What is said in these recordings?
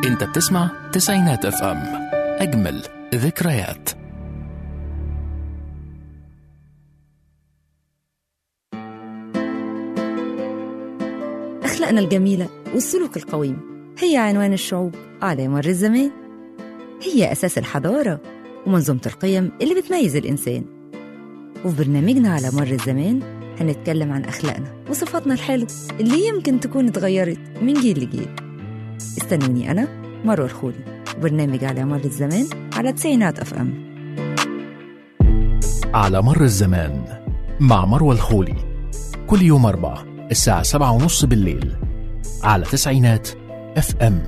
انت بتسمع تسعينات اف ام اجمل ذكريات أخلاقنا الجميلة والسلوك القويم هي عنوان الشعوب على مر الزمان هي أساس الحضارة ومنظومة القيم اللي بتميز الإنسان وفي برنامجنا على مر الزمان هنتكلم عن أخلاقنا وصفاتنا الحلوة اللي يمكن تكون اتغيرت من جيل لجيل استنوني أنا مروة الخولي وبرنامج على مر الزمان على تسعينات أف أم على مر الزمان مع مروى الخولي كل يوم أربعة الساعة سبعة ونص بالليل على تسعينات اف ام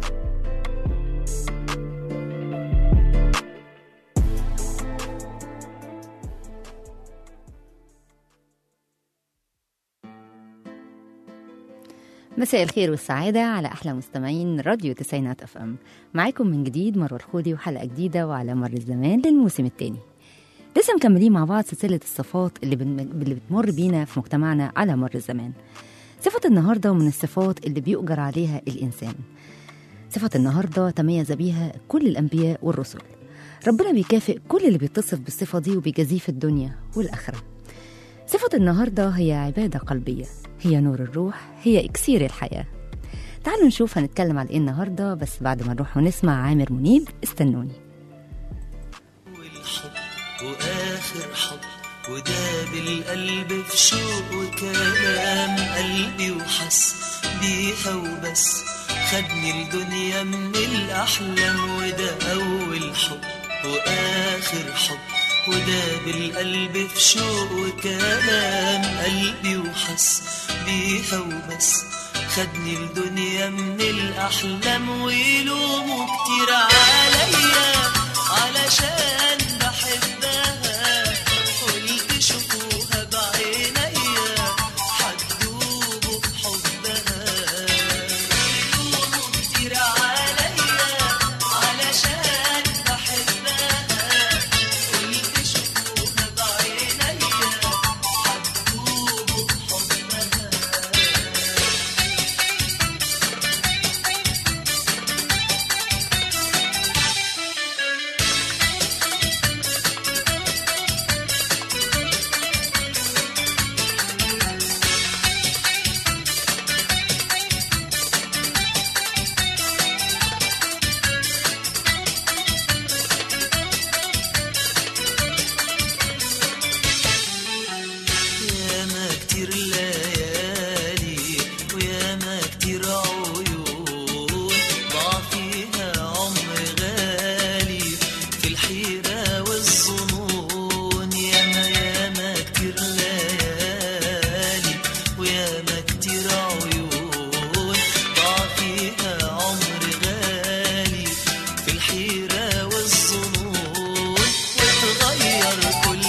مساء الخير والسعادة على أحلى مستمعين راديو تسعينات أف أم معاكم من جديد مروة الخولي وحلقة جديدة وعلى مر الزمان للموسم الثاني لسه مكملين مع بعض سلسلة الصفات اللي, بن... اللي بتمر بينا في مجتمعنا على مر الزمان صفة النهاردة من الصفات اللي بيؤجر عليها الإنسان صفة النهاردة تميز بيها كل الأنبياء والرسل ربنا بيكافئ كل اللي بيتصف بالصفة دي وبيجازيه في الدنيا والآخرة صفة النهاردة هي عبادة قلبية هي نور الروح هي إكسير الحياة تعالوا نشوف هنتكلم على إيه النهاردة بس بعد ما نروح ونسمع عامر منيب استنوني والحب واخر حب وداب القلب في شوق وكلام قلبي وحس بيها وبس خدني الدنيا من الاحلام وده اول حب واخر حب وداب القلب في شوق وكلام قلبي وحس بيها وبس خدني الدنيا من الاحلام ويلوموا كتير عليا علشان بحبها قلت شوفوها بعينيا حتدوبوا بحبها يلوموا كتير عليا علشان بحبها قلت شوفوها بعينيا حتدوبوا بحبها ياما كتير ليالي وياما كتير عيون ضاع فيها عمر غالي في الحيرة والظنون ياما ياما كتير ليالي وياما كتير عيون ضاع فيها عمر غالي في الحيرة والظنون وتغير كل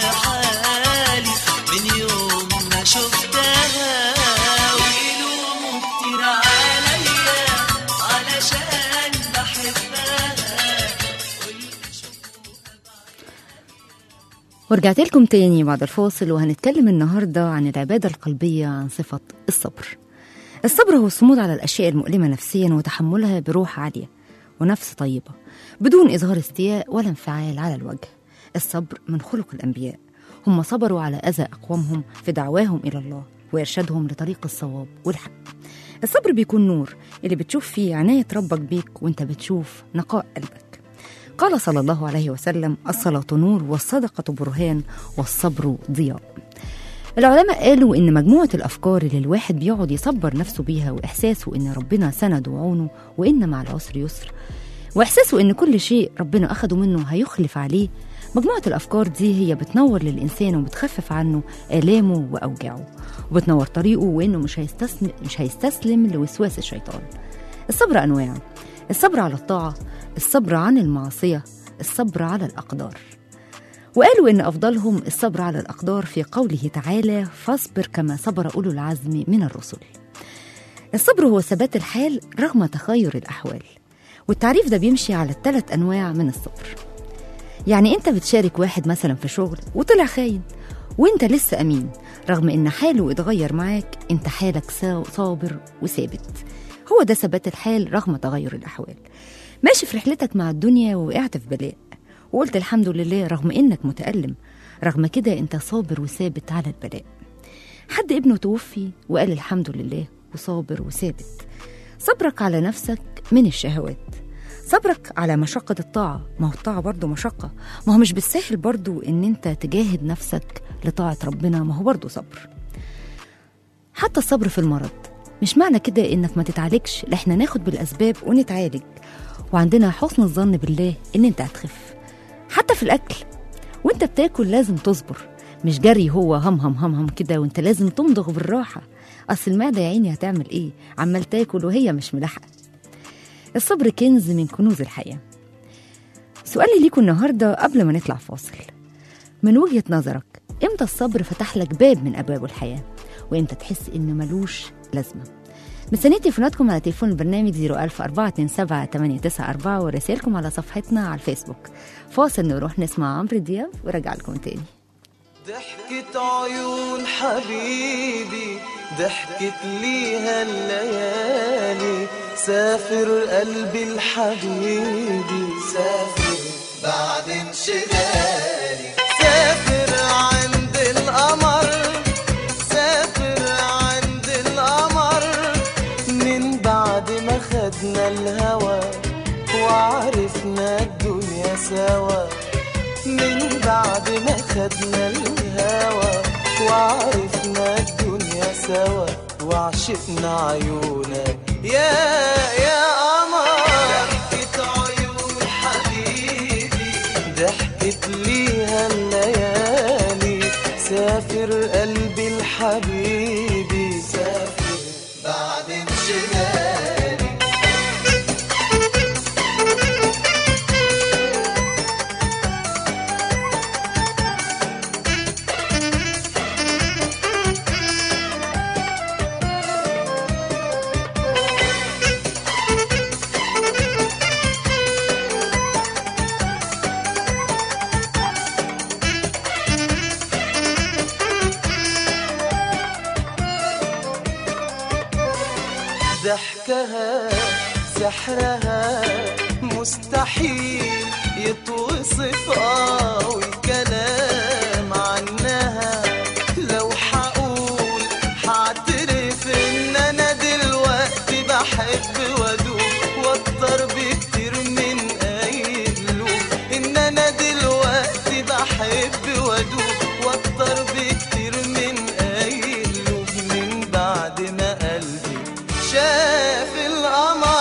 حالي من يوم ما شفتها ويلوموا كتير عليا علشان بحبها قلت شوفوها ورجعت لكم تاني بعد الفاصل وهنتكلم النهاردة عن العبادة القلبية عن صفة الصبر الصبر هو الصمود على الأشياء المؤلمة نفسيا وتحملها بروح عالية ونفس طيبة بدون إظهار استياء ولا انفعال على الوجه الصبر من خلق الأنبياء هم صبروا على أذى أقوامهم في دعواهم إلى الله وإرشادهم لطريق الصواب والحق الصبر بيكون نور اللي بتشوف فيه عناية ربك بيك وانت بتشوف نقاء قلبك قال صلى الله عليه وسلم الصلاة نور والصدقة برهان والصبر ضياء العلماء قالوا إن مجموعة الأفكار اللي الواحد بيقعد يصبر نفسه بيها وإحساسه إن ربنا سند وعونه وإن مع العسر يسر وإحساسه إن كل شيء ربنا أخده منه هيخلف عليه مجموعة الأفكار دي هي بتنور للإنسان وبتخفف عنه آلامه وأوجاعه وبتنور طريقه وإنه مش هيستسلم, مش هيستسلم لوسواس الشيطان الصبر أنواع الصبر على الطاعة الصبر عن المعصية الصبر على الأقدار وقالوا إن أفضلهم الصبر على الأقدار في قوله تعالى فاصبر كما صبر أولو العزم من الرسل الصبر هو ثبات الحال رغم تغير الأحوال والتعريف ده بيمشي على الثلاث أنواع من الصبر يعني أنت بتشارك واحد مثلا في شغل وطلع خاين وانت لسه امين رغم ان حاله اتغير معاك انت حالك سا- صابر وثابت هو ده ثبات الحال رغم تغير الاحوال ماشي في رحلتك مع الدنيا وقعت في بلاء وقلت الحمد لله رغم انك متألم رغم كده انت صابر وثابت على البلاء حد ابنه توفي وقال الحمد لله وصابر وثابت صبرك على نفسك من الشهوات صبرك على مشقة الطاعة ما هو الطاعة برضو مشقة ما هو مش بالسهل برضو ان انت تجاهد نفسك لطاعة ربنا ما هو برضو صبر حتى الصبر في المرض مش معنى كده انك ما تتعالجش لا احنا ناخد بالاسباب ونتعالج وعندنا حسن الظن بالله ان انت هتخف حتى في الاكل وانت بتاكل لازم تصبر مش جري هو هم هم هم هم كده وانت لازم تمضغ بالراحة اصل المعدة يا عيني هتعمل ايه عمال تاكل وهي مش ملاحقة الصبر كنز من كنوز الحياة سؤالي ليكم النهاردة قبل ما نطلع فاصل من وجهة نظرك امتى الصبر فتح لك باب من ابواب الحياة وامتى تحس انه ملوش لازمة مستنية تليفوناتكم على تليفون البرنامج 01427 ورسائلكم على صفحتنا على الفيسبوك فاصل نروح نسمع عمرو دياب وراجع لكم تاني ضحكت عيون حبيبي ضحكت ليها الليالي سافر قلبي الحبيبي سافر بعد انشغالي سافر عند القمر سافر عند القمر من بعد ما خدنا الهوى وعرفنا الدنيا سوا من بعد ما خدنا الهوى وعرفنا الدنيا سوا وعشقنا عيونك يا يا قمر ضحكت عيون حبيبي ضحكت ليها الليالي سافر قلبي الحبيبي سافر بعد انشغالي ضحكها سحرها مستحيل يتوصف قوي كلام عنها لو حقول حاعترف ان انا دلوقتي بحب وادوب واكتر بكتير من اي قلوب ان انا دلوقتي بحب وادوب واكتر بكتير من اي قلوب من بعد ما قلبي شاف القمر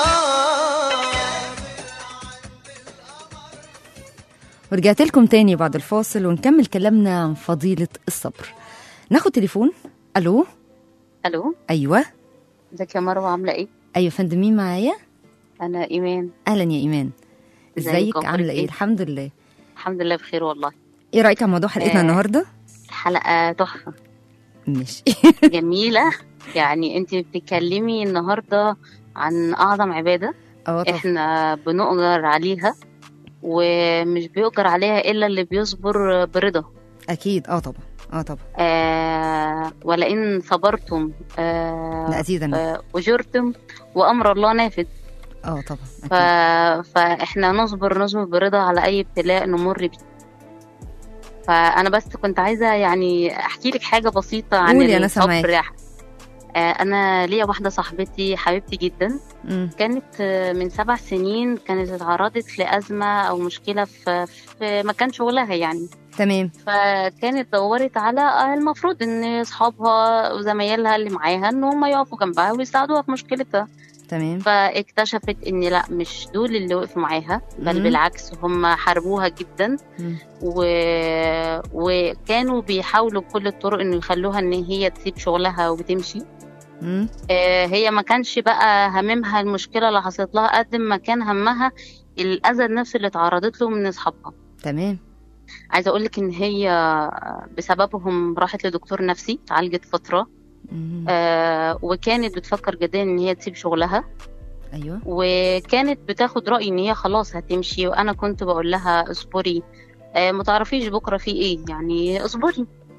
ورجعت لكم تاني بعد الفاصل ونكمل كلامنا عن فضيلة الصبر ناخد تليفون الو الو ايوه ازيك يا مروه عامله ايه ايوه يا فندم مين معايا انا ايمان اهلا يا ايمان ازيك؟ ازيك أخبارك عامله ايه إيه؟ الحمد لله الحمد لله بخير والله ايه رايك على موضوع حلقتنا آه. النهارده الحلقه تحفه ماشي جميله يعني انت بتتكلمي النهارده عن اعظم عباده اه طبعا احنا بنؤجر عليها ومش بيؤجر عليها الا اللي بيصبر برضا اكيد اه طبعا اه طبعا آه ولئن صبرتم آه لأزيدن آه أجرتم وأمر الله نافذ اه طبعا ف... اكيد فاحنا نصبر نصبر برضا على اي ابتلاء نمر بيه فانا بس كنت عايزه يعني احكي لك حاجه بسيطه عن قولي، أنا الصبر سامعاك. آه، انا ليا واحده صاحبتي حبيبتي جدا مم. كانت آه، من سبع سنين كانت اتعرضت لازمه او مشكله في في مكان شغلها يعني تمام فكانت دورت على المفروض ان اصحابها وزمايلها اللي معاها ان هم يقفوا جنبها ويساعدوها في مشكلتها تمام فاكتشفت ان لا مش دول اللي وقفوا معاها بل مم. بالعكس هم حاربوها جدا مم. و... وكانوا بيحاولوا بكل الطرق انه يخلوها ان هي تسيب شغلها وتمشي مم. آه، هي ما كانش بقى هممها المشكله اللي حصلت لها قد ما كان همها الاذى النفسي اللي تعرضت له من اصحابها تمام عايزه اقول لك ان هي بسببهم راحت لدكتور نفسي اتعالجت فتره مم. آه، وكانت بتفكر جدا ان هي تسيب شغلها ايوه وكانت بتاخد رأيي ان هي خلاص هتمشي وانا كنت بقول لها اصبري آه، ما تعرفيش بكره في ايه يعني اصبري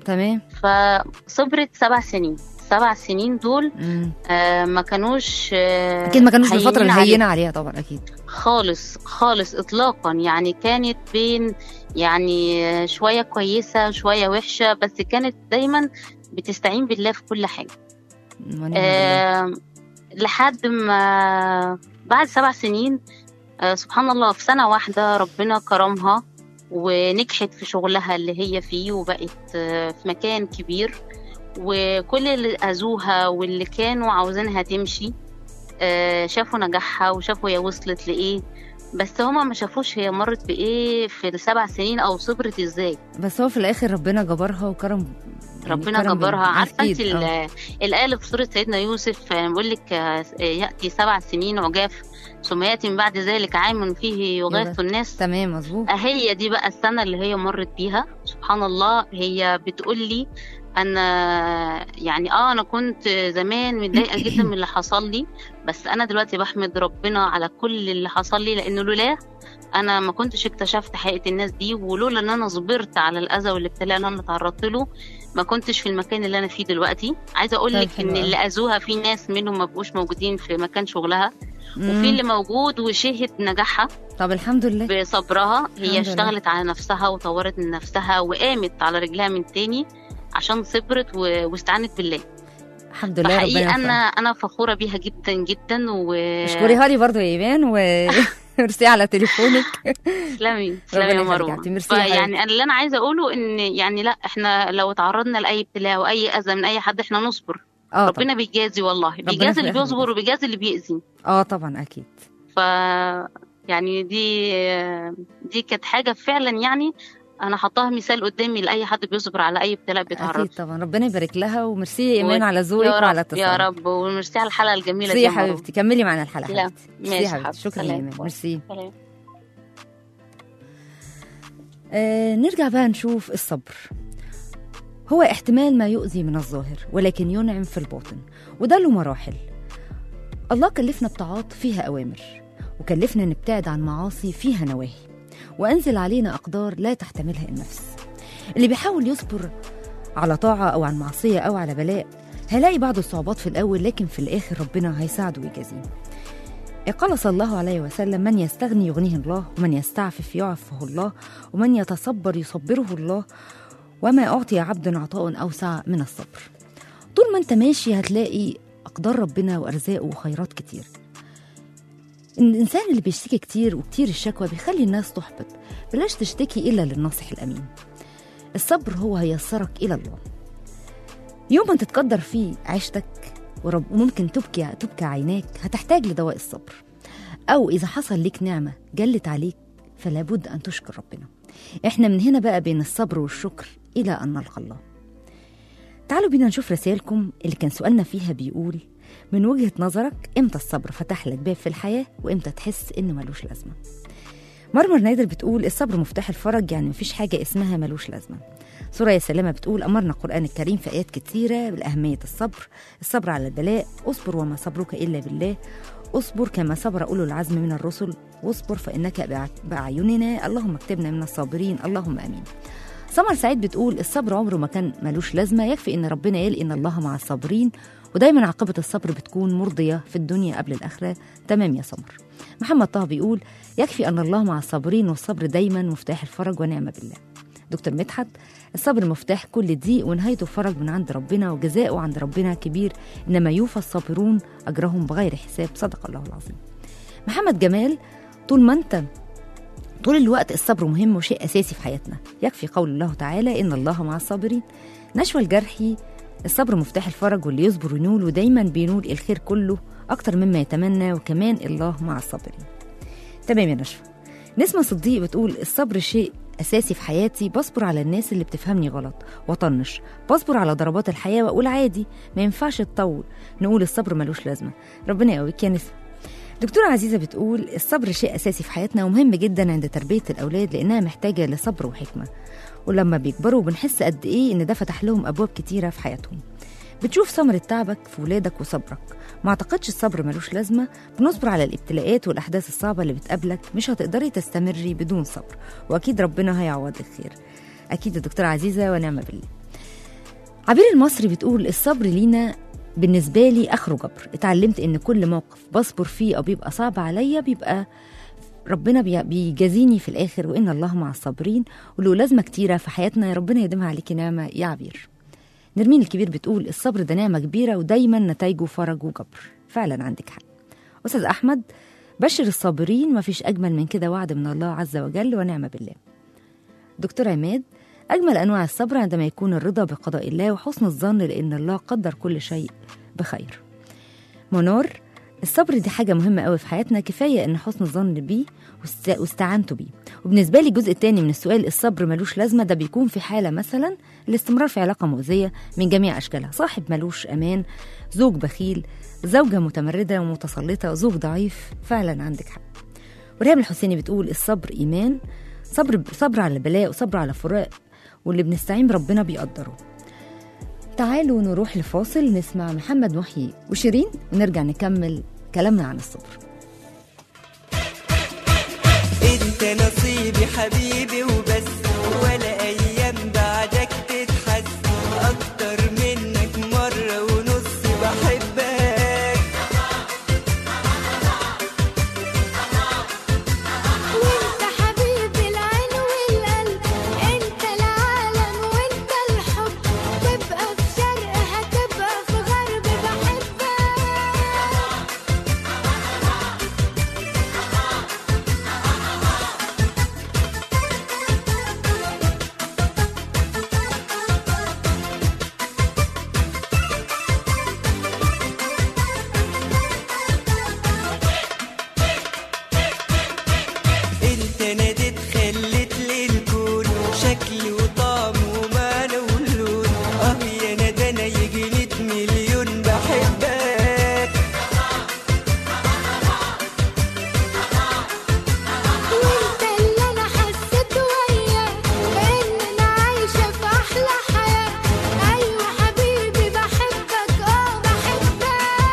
تمام فصبرت سبع سنين سبع سنين دول مم. آه ما كانوش آه اكيد ما كانوش بالفتره هينين عليها. الهينه عليها طبعا اكيد خالص خالص اطلاقا يعني كانت بين يعني شويه كويسه شويه وحشه بس كانت دايما بتستعين بالله في كل حاجه ونعم بالله. آه لحد ما بعد سبع سنين آه سبحان الله في سنه واحده ربنا كرمها ونجحت في شغلها اللي هي فيه وبقت آه في مكان كبير وكل اللي اذوها واللي كانوا عاوزينها تمشي آه، شافوا نجاحها وشافوا هي وصلت لإيه بس هما ما شافوش هي مرت بإيه في السبع سنين أو صبرت إزاي بس هو في الاخر ربنا جبرها وكرم يعني ربنا كرم جبرها بال- عارفة أنت أكيد، آه. ال- الآية اللي في سورة سيدنا يوسف آه، بيقول لك آه، يأتي سبع سنين عجاف ثم يأتي من بعد ذلك عام فيه يغاث يغاث. الناس تمام مظبوط هي دي بقى السنة اللي هي مرت بيها سبحان الله هي بتقول لي أنا يعني آه أنا كنت زمان متضايقة جدا من اللي حصل لي بس أنا دلوقتي بحمد ربنا على كل اللي حصل لي لأنه لولا أنا ما كنتش اكتشفت حقيقة الناس دي ولولا إن أنا صبرت على الأذى والابتلاء اللي أنا تعرضت له ما كنتش في المكان اللي أنا فيه دلوقتي عايزة أقول طيب لك حلو إن أوي. اللي أذوها في ناس منهم ما بقوش موجودين في مكان شغلها وفي مم. اللي موجود وشهد نجاحها طب الحمد لله بصبرها الحمد هي لله. اشتغلت على نفسها وطورت من نفسها وقامت على رجلها من تاني عشان صبرت و... واستعانت بالله الحمد لله ربنا فحقيقي يوفقها. انا انا فخوره بيها جدا جدا و اشكريها لي برضه يا ايمان وميرسي على تليفونك تسلمي تسلمي ربنا يا يخليك مروه يا حبيبتي. ميرسي يا حبيبتي. يعني انا اللي انا عايزه اقوله ان يعني لا احنا لو تعرضنا لاي ابتلاء واي اذى من اي حد احنا نصبر اه ربنا طبعا بيجازي والله في بيجازي اللي الآخر بيصبر وبيجازي اللي بيأذي اه طبعا اكيد ف يعني دي دي كانت حاجه فعلا يعني انا حطاها مثال قدامي لاي حد بيصبر على اي ابتلاء بيتعرض اكيد طبعا ربنا يبارك لها وميرسي يا ايمان و- على ذوقك يا وعلى رب اتصالك يا رب وميرسي على الحلقه الجميله ميرسي دي يا مروة. حبيبتي كملي معنا الحلقه لا، حبيبتي ميرسي ماشي يا يا حبيبتي حبيبتي. شكرا يا سلام. ايمان ميرسي سلام. آه نرجع بقى نشوف الصبر هو احتمال ما يؤذي من الظاهر ولكن ينعم في الباطن وده له مراحل الله كلفنا بطاعات فيها أوامر وكلفنا نبتعد عن معاصي فيها نواهي وأنزل علينا أقدار لا تحتملها النفس اللي بيحاول يصبر على طاعة أو عن معصية أو على بلاء هيلاقي بعض الصعوبات في الأول لكن في الآخر ربنا هيساعده ويجازيه قال صلى الله عليه وسلم من يستغني يغنيه الله ومن يستعفف يعفه الله ومن يتصبر يصبره الله وما أعطي عبد عطاء أوسع من الصبر طول ما أنت ماشي هتلاقي أقدار ربنا وأرزاقه وخيرات كتير الإنسان اللي بيشتكي كتير وكتير الشكوى بيخلي الناس تحبط بلاش تشتكي إلا للناصح الأمين الصبر هو هيسرك إلى الله يوم ما تتقدر فيه عيشتك ورب وممكن تبكي تبكي عيناك هتحتاج لدواء الصبر أو إذا حصل ليك نعمة جلت عليك فلا بد أن تشكر ربنا إحنا من هنا بقى بين الصبر والشكر إلى أن نلقى الله تعالوا بينا نشوف رسائلكم اللي كان سؤالنا فيها بيقول من وجهة نظرك إمتى الصبر فتح لك باب في الحياة وإمتى تحس إنه ملوش لازمة مرمر نادر بتقول الصبر مفتاح الفرج يعني مفيش حاجة اسمها ملوش لازمة سوريا سلامة بتقول أمرنا القرآن الكريم في آيات كتيرة بالأهمية الصبر الصبر على البلاء اصبر وما صبرك إلا بالله اصبر كما صبر أولو العزم من الرسل واصبر فإنك بأع- بأعيننا اللهم اكتبنا من الصابرين اللهم آمين سمر سعيد بتقول الصبر عمره ما كان ملوش لازمة يكفي إن ربنا قال إن الله مع الصابرين ودايما عاقبة الصبر بتكون مرضية في الدنيا قبل الآخرة تمام يا سمر محمد طه بيقول يكفي أن الله مع الصابرين والصبر دايما مفتاح الفرج ونعمة بالله دكتور مدحت الصبر مفتاح كل ضيق ونهايته فرج من عند ربنا وجزاؤه عند ربنا كبير إنما يوفى الصابرون أجرهم بغير حساب صدق الله العظيم محمد جمال طول ما أنت طول الوقت الصبر مهم وشيء أساسي في حياتنا يكفي قول الله تعالى إن الله مع الصابرين نشوى الجرحي الصبر مفتاح الفرج واللي يصبر ينول ودايما بينول الخير كله أكتر مما يتمنى وكمان الله مع الصابرين تمام يا نشوى نسمة صديق بتقول الصبر شيء أساسي في حياتي بصبر على الناس اللي بتفهمني غلط وأطنش بصبر على ضربات الحياة وأقول عادي ما ينفعش تطول نقول الصبر ملوش لازمة ربنا يقويك يا نسمة دكتورة عزيزة بتقول الصبر شيء أساسي في حياتنا ومهم جدا عند تربية الأولاد لأنها محتاجة لصبر وحكمة ولما بيكبروا بنحس قد إيه إن ده فتح لهم أبواب كتيرة في حياتهم بتشوف ثمرة تعبك في ولادك وصبرك ما اعتقدش الصبر ملوش لازمة بنصبر على الابتلاءات والأحداث الصعبة اللي بتقابلك مش هتقدري تستمري بدون صبر وأكيد ربنا هيعوض لك خير أكيد يا دكتورة عزيزة ونعم بالله عبير المصري بتقول الصبر لينا بالنسبة لي آخره جبر اتعلمت إن كل موقف بصبر فيه أو بيبقى صعب عليا بيبقى ربنا بي- بيجازيني في الآخر وإن الله مع الصابرين وله لازمة كتيرة في حياتنا يا ربنا يديمها عليكي نعمة يا عبير نرمين الكبير بتقول الصبر ده نعمة كبيرة ودايما نتائجه فرج وجبر فعلا عندك حق أستاذ أحمد بشر الصابرين مفيش أجمل من كده وعد من الله عز وجل ونعمة بالله دكتور عماد أجمل أنواع الصبر عندما يكون الرضا بقضاء الله وحسن الظن لأن الله قدر كل شيء بخير منار الصبر دي حاجة مهمة قوي في حياتنا كفاية إن حسن الظن بيه واست- واستعانته بيه وبالنسبة لي الجزء التاني من السؤال الصبر ملوش لازمة ده بيكون في حالة مثلا الاستمرار في علاقة مؤذية من جميع أشكالها صاحب ملوش أمان زوج بخيل زوجة متمردة ومتسلطة زوج ضعيف فعلا عندك حق وريهام الحسيني بتقول الصبر إيمان صبر صبر على البلاء وصبر على فراق واللي بنستعين بربنا بيقدره تعالوا نروح لفاصل نسمع محمد محيي وشيرين ونرجع نكمل كلامنا عن الصبر انت نصيبي حبيبي وبس ولا ايام بعدك تتحس اكتر منك مرة ونص بحبك وانت حبيبي العين والقلب انت العالم وانت الحب تبقى في شرق هتبقى في غرب بحبك انت ناديت خليت لي الكون شكل وطعم ومعنى ولون اه يا ندى انا يجي ميت مليون بحبك وانت اللي انا حسيت وياك ان انا عايشه في احلى حياه ايوه حبيبي بحبك اه بحبك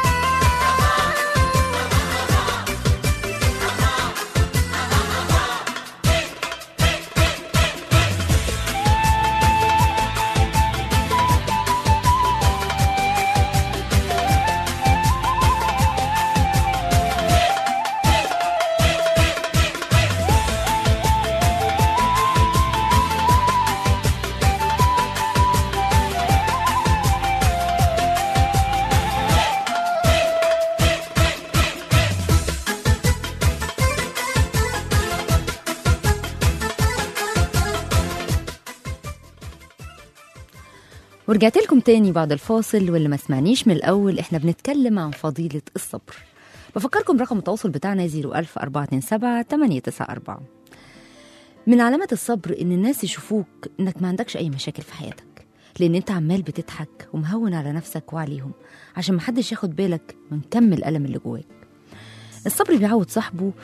ورجعت لكم تاني بعد الفاصل واللي ما سمعنيش من الأول احنا بنتكلم عن فضيلة الصبر بفكركم رقم التواصل بتاعنا 01000 427 894 من علامات الصبر إن الناس يشوفوك إنك ما عندكش أي مشاكل في حياتك لأن أنت عمال بتضحك ومهون على نفسك وعليهم عشان محدش ياخد بالك من كم الألم اللي جواك الصبر بيعود صاحبه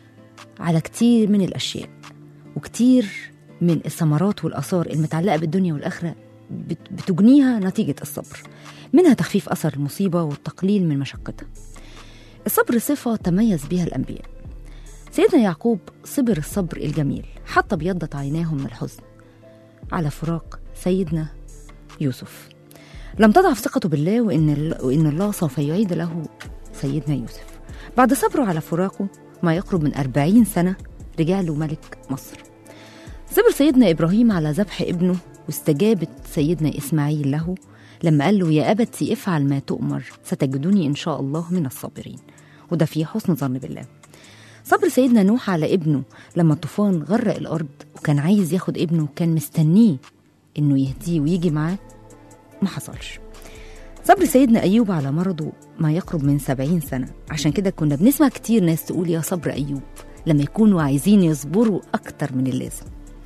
على كتير من الأشياء وكتير من الثمرات والآثار المتعلقة بالدنيا والآخرة بت- بتجنيها نتيجة الصبر منها تخفيف أثر المصيبة والتقليل من مشقتها الصبر صفة تميز بها الأنبياء سيدنا يعقوب صبر الصبر الجميل حتى ابيضت عيناه من الحزن على فراق سيدنا يوسف لم تضعف ثقته بالله وإن, ال- وإن الله سوف يعيد له سيدنا يوسف بعد صبره على فراقه ما يقرب من أربعين سنة رجع له ملك مصر صبر سيدنا إبراهيم على ذبح ابنه واستجابت سيدنا إسماعيل له لما قال له يا أبتي افعل ما تؤمر ستجدني إن شاء الله من الصابرين وده فيه حسن ظن بالله صبر سيدنا نوح على ابنه لما الطوفان غرق الأرض وكان عايز ياخد ابنه وكان مستنيه إنه يهديه ويجي معاه ما حصلش صبر سيدنا أيوب على مرضه ما يقرب من سبعين سنة عشان كده كنا بنسمع كتير ناس تقول يا صبر أيوب لما يكونوا عايزين يصبروا أكتر من اللازم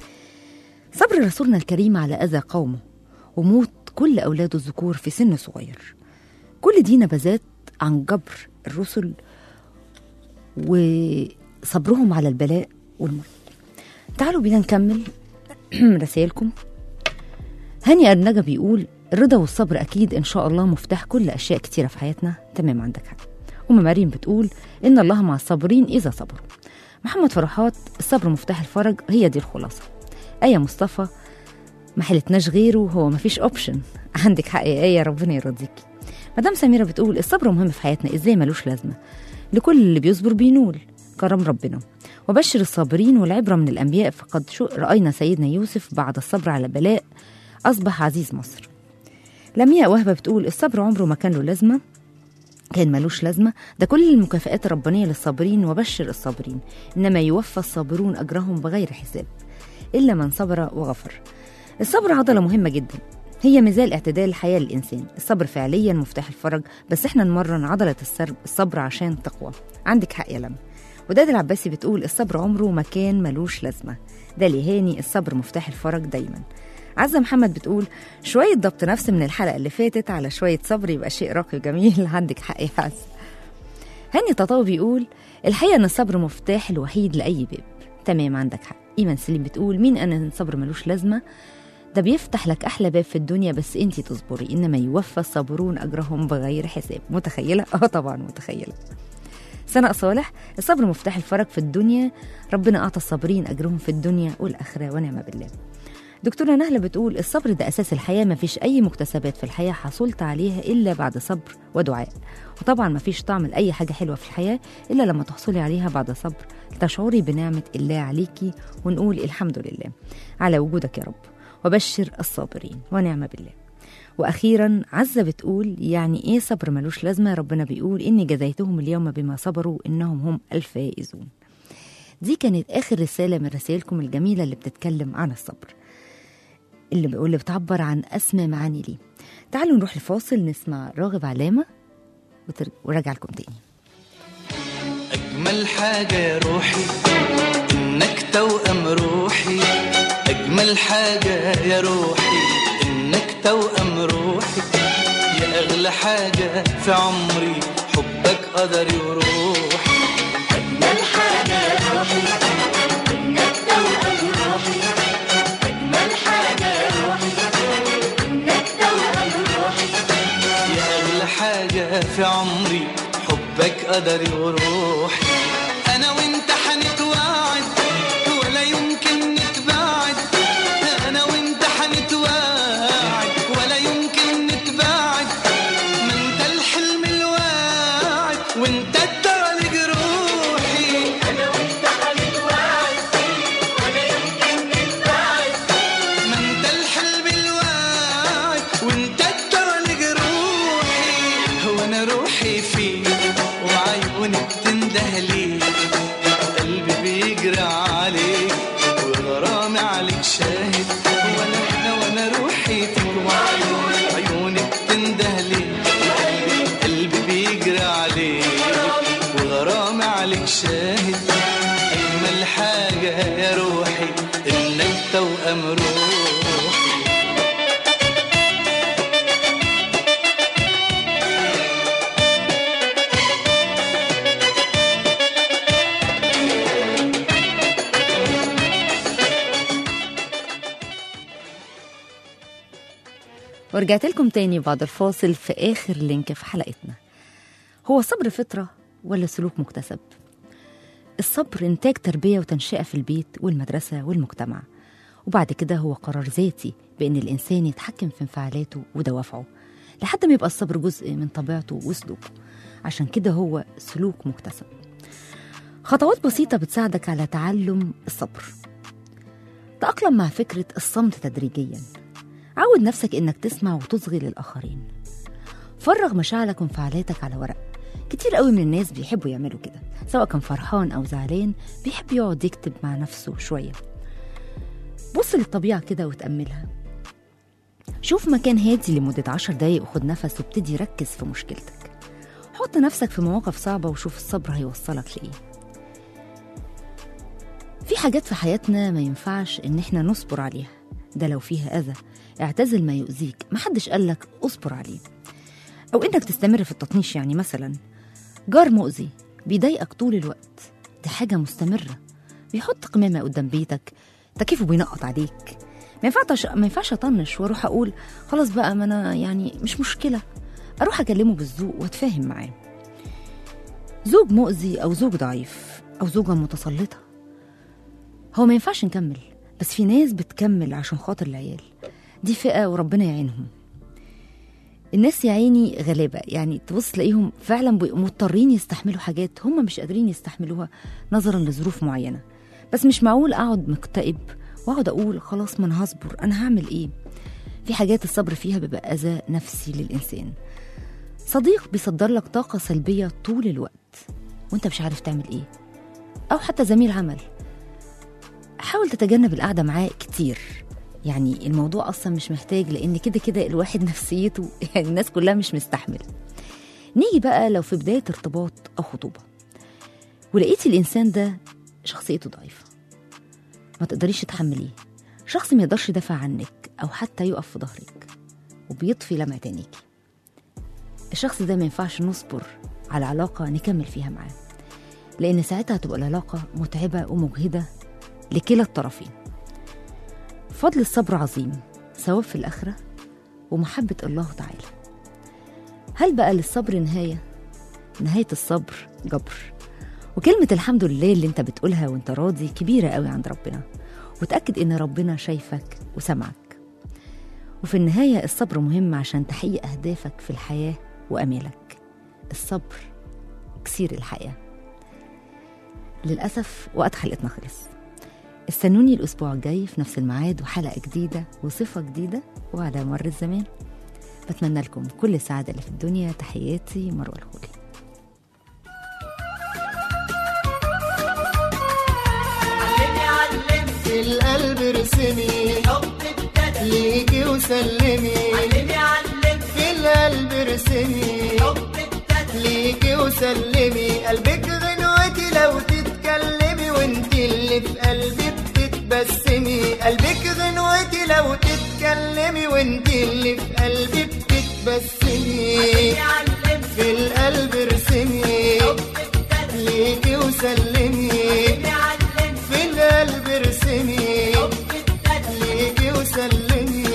صبر رسولنا الكريم على أذى قومه وموت كل أولاده الذكور في سن صغير كل دي نبذات عن جبر الرسل وصبرهم على البلاء والمرض تعالوا بينا نكمل رسائلكم هاني أرنجة بيقول الرضا والصبر أكيد إن شاء الله مفتاح كل أشياء كتيرة في حياتنا تمام عندك حق أم مريم بتقول إن الله مع الصابرين إذا صبروا محمد فرحات الصبر مفتاح الفرج هي دي الخلاصة آية مصطفى ما حلتناش غيره هو مفيش اوبشن عندك حق يا ايه ربنا يرضيكي مدام سميره بتقول الصبر مهم في حياتنا ازاي ملوش لازمه لكل اللي بيصبر بينول كرم ربنا وبشر الصابرين والعبره من الانبياء فقد شو راينا سيدنا يوسف بعد الصبر على بلاء اصبح عزيز مصر لمياء وهبه بتقول الصبر عمره ما كان له لازمه كان ملوش لازمة ده كل المكافآت الربانية للصابرين وبشر الصابرين إنما يوفى الصابرون أجرهم بغير حساب إلا من صبر وغفر الصبر عضلة مهمة جدا هي ميزان اعتدال الحياة للإنسان الصبر فعليا مفتاح الفرج بس إحنا نمرن عضلة السرب الصبر عشان تقوى عندك حق يا لم وداد العباسي بتقول الصبر عمره ما كان ملوش لازمة ده لهاني الصبر مفتاح الفرج دايما عزة محمد بتقول شوية ضبط نفس من الحلقة اللي فاتت على شوية صبر يبقى شيء راقي وجميل عندك حق يا عزة هاني تطاوي بيقول الحقيقة إن الصبر مفتاح الوحيد لأي باب تمام عندك حق إيمان سليم بتقول مين أنا إن الصبر ملوش لازمة ده بيفتح لك أحلى باب في الدنيا بس أنتي تصبري إنما يوفى الصابرون أجرهم بغير حساب متخيلة؟ آه طبعا متخيلة سناء صالح الصبر مفتاح الفرج في الدنيا ربنا أعطى الصابرين أجرهم في الدنيا والآخرة ونعم بالله دكتورة نهلة بتقول الصبر ده أساس الحياة مفيش أي مكتسبات في الحياة حصلت عليها إلا بعد صبر ودعاء وطبعا مفيش طعم لأي حاجة حلوة في الحياة إلا لما تحصلي عليها بعد صبر تشعري بنعمة الله عليكي ونقول الحمد لله على وجودك يا رب وبشر الصابرين ونعم بالله وأخيرا عزة بتقول يعني إيه صبر ملوش لازمة ربنا بيقول إني جزيتهم اليوم بما صبروا إنهم هم الفائزون دي كانت آخر رسالة من رسائلكم الجميلة اللي بتتكلم عن الصبر اللي واللي بتعبر عن أسمى معاني ليه تعالوا نروح لفاصل نسمع راغب علامة وتر- وراجع لكم تاني أجمل حاجة يا روحي إنك توأم روحي أجمل حاجة يا روحي إنك توأم روحي يا أغلى حاجة في عمري حبك قدري وروحي أجمل حاجة يا روحي إنك توأم روحي أجمل حاجة يا روحي إنك توأم روحي يا أغلى حاجة في عمري حبك قدري وروحي أنا وأنت حنتوعد ولا يمكن نتباعد أنا وأنت حنتوعد ولا يمكن نتباعد ما أنت الحلم الواعد وأنت الدرج روحي أنا وأنت حنتوعد ولا يمكن نتباعد ما أنت الحلم الواعد وأنت الدرج روحي هو أنا روحي فيك وعيوني بتنده ليك قلبي بيجري عليك وغرامي عليك شاهد وانا وانا وانا روحي فيك وعيوني عيوني بتنده ليك قلبي بيجري عليك وغرامي عليك شاهد اجمل حاجه يا روحي انك توأم روحي ورجعت لكم تاني بعد الفاصل في آخر لينك في حلقتنا هو الصبر فطرة ولا سلوك مكتسب؟ الصبر إنتاج تربية وتنشئة في البيت والمدرسة والمجتمع وبعد كده هو قرار ذاتي بإن الإنسان يتحكم في انفعالاته ودوافعه لحد ما يبقى الصبر جزء من طبيعته وسلوكه عشان كده هو سلوك مكتسب خطوات بسيطة بتساعدك على تعلم الصبر تأقلم مع فكرة الصمت تدريجياً عود نفسك إنك تسمع وتصغي للآخرين فرغ مشاعرك وانفعالاتك على ورق كتير قوي من الناس بيحبوا يعملوا كده سواء كان فرحان أو زعلان بيحب يقعد يكتب مع نفسه شوية بص للطبيعة كده وتأملها شوف مكان هادي لمدة عشر دقايق وخد نفس وابتدي ركز في مشكلتك حط نفسك في مواقف صعبة وشوف الصبر هيوصلك لإيه في حاجات في حياتنا ما ينفعش إن إحنا نصبر عليها ده لو فيها أذى اعتزل ما يؤذيك محدش قالك اصبر عليه أو إنك تستمر في التطنيش يعني مثلا جار مؤذي بيضايقك طول الوقت دي حاجة مستمرة بيحط قمامة قدام بيتك تكيفه بينقط عليك ما ينفعش ما ينفعش اطنش واروح اقول خلاص بقى ما انا يعني مش مشكله اروح اكلمه بالذوق واتفاهم معاه زوج مؤذي او زوج ضعيف او زوجه متسلطه هو ما ينفعش نكمل بس في ناس بتكمل عشان خاطر العيال دي فئه وربنا يعينهم الناس يا عيني غلابة يعني تبص تلاقيهم فعلا بيبقوا مضطرين يستحملوا حاجات هم مش قادرين يستحملوها نظرا لظروف معينة بس مش معقول أقعد مكتئب وأقعد أقول خلاص ما أنا هصبر أنا هعمل إيه في حاجات الصبر فيها بيبقى أذى نفسي للإنسان صديق بيصدر لك طاقة سلبية طول الوقت وانت مش عارف تعمل ايه أو حتى زميل عمل حاول تتجنب القعدة معاه كتير يعني الموضوع أصلا مش محتاج لأن كده كده الواحد نفسيته يعني الناس كلها مش مستحمل نيجي بقى لو في بداية ارتباط أو خطوبة ولقيتي الإنسان ده شخصيته ضعيفة ما تقدريش تتحمليه شخص ما يقدرش يدافع عنك أو حتى يقف في ظهرك وبيطفي لمعة عينيكي الشخص ده ما ينفعش نصبر على علاقة نكمل فيها معاه لأن ساعتها هتبقى العلاقة متعبة ومجهدة لكلا الطرفين فضل الصبر عظيم ثواب في الآخرة ومحبة الله تعالى هل بقى للصبر نهاية؟ نهاية الصبر جبر وكلمة الحمد لله اللي انت بتقولها وانت راضي كبيرة قوي عند ربنا وتأكد ان ربنا شايفك وسمعك وفي النهاية الصبر مهم عشان تحقيق أهدافك في الحياة وأمالك الصبر كسير الحياة للأسف وقت حلقتنا خلص استنوني الأسبوع الجاي في نفس الميعاد وحلقة جديدة وصفة جديدة وعلى مر الزمان بتمنى لكم كل السعادة اللي في الدنيا تحياتي مروة الخولي في القلب ارسمي ليكي وسلمي في القلب ارسمي ليكي وسلمي قلبك غنوتي لو تتكلمي وانت اللي في قلبي بتتبسمي قلبك غنوتي لو تتكلمي وانت اللي في قلبي بتتبسمي في القلب ارسمي ليكي وسلمي في القلب ارسمي ليكي وسلمي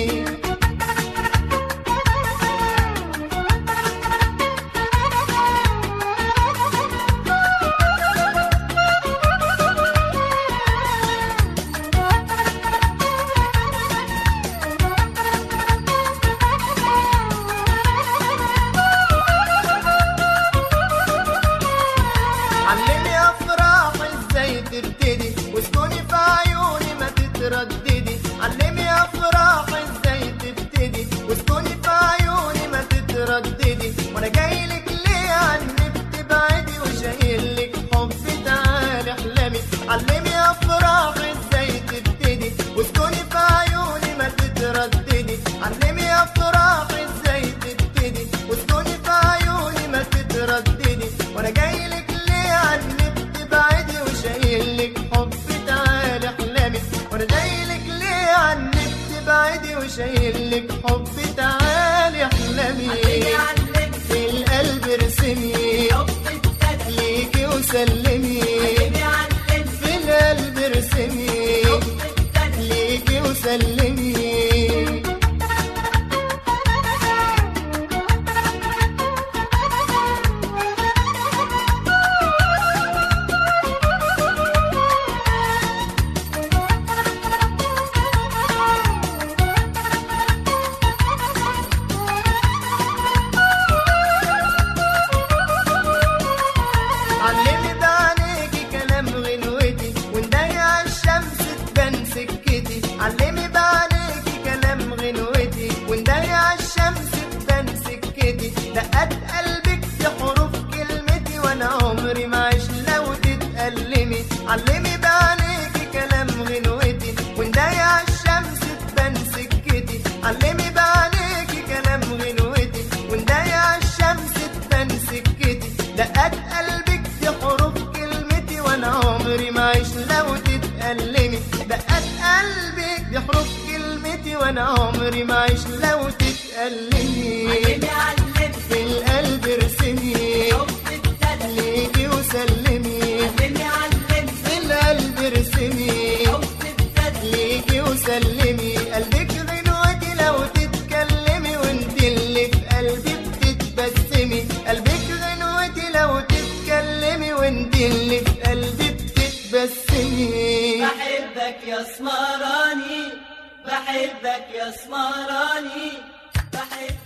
علمي افراح ازاي تبتدي واسكني في عيوني ما تترددي علمي افراح ازاي تبتدي واسكني في عيوني ما تترددي وانا جاي لك ليه عني بتبعدي وشايل لك حب تعالي احلمي علمي افراح ازاي تبتدي واسكني في عيوني ما تترددي علمي افراح ازاي تبتدي واسكني في عيوني ما تترددي وانا جاي لك ليه عني بتبعدي وشايل لك حب تعالي احلامي وانا جاي لك ليه عني بتبعدي وشايل لك حب تعالي احلامي في القلب ارسمي ليكي وسلمي في القلب ارسمي ليكي وسلمي علمي بعينيكي كلام غنوتي وندعي عالشمس تبان سكتي علمي بعينيكي كلام غنوتي وندعي عالشمس تبان سكتي دقات قلبك في حروف كلمتي وانا عمري ما عيش لو تتألمي علمي بعينيكي كلام غنوتي وندعي عالشمس تبان سكتي علمي بعينيكي كلام غنوتي وندعي عالشمس تبان سكتي دقات قلبك في حروف كلمتي وانا عمري ما عيش لو تتألمي دقات قلبك في حروف كلمتي وانا عمري ما عيش لو تتألمي في القلب ارسمي ليكي وسلمي في القلب ارسمي ليكي وسلمي قلبك غنوتي لو تتكلمي وانت اللي في قلبي بتتبسمي قلبك غنوتي لو تتكلمي وانت اللي في قلبي بتتبسمي بحبك يا سمراني بحبك يا سمراني بحبك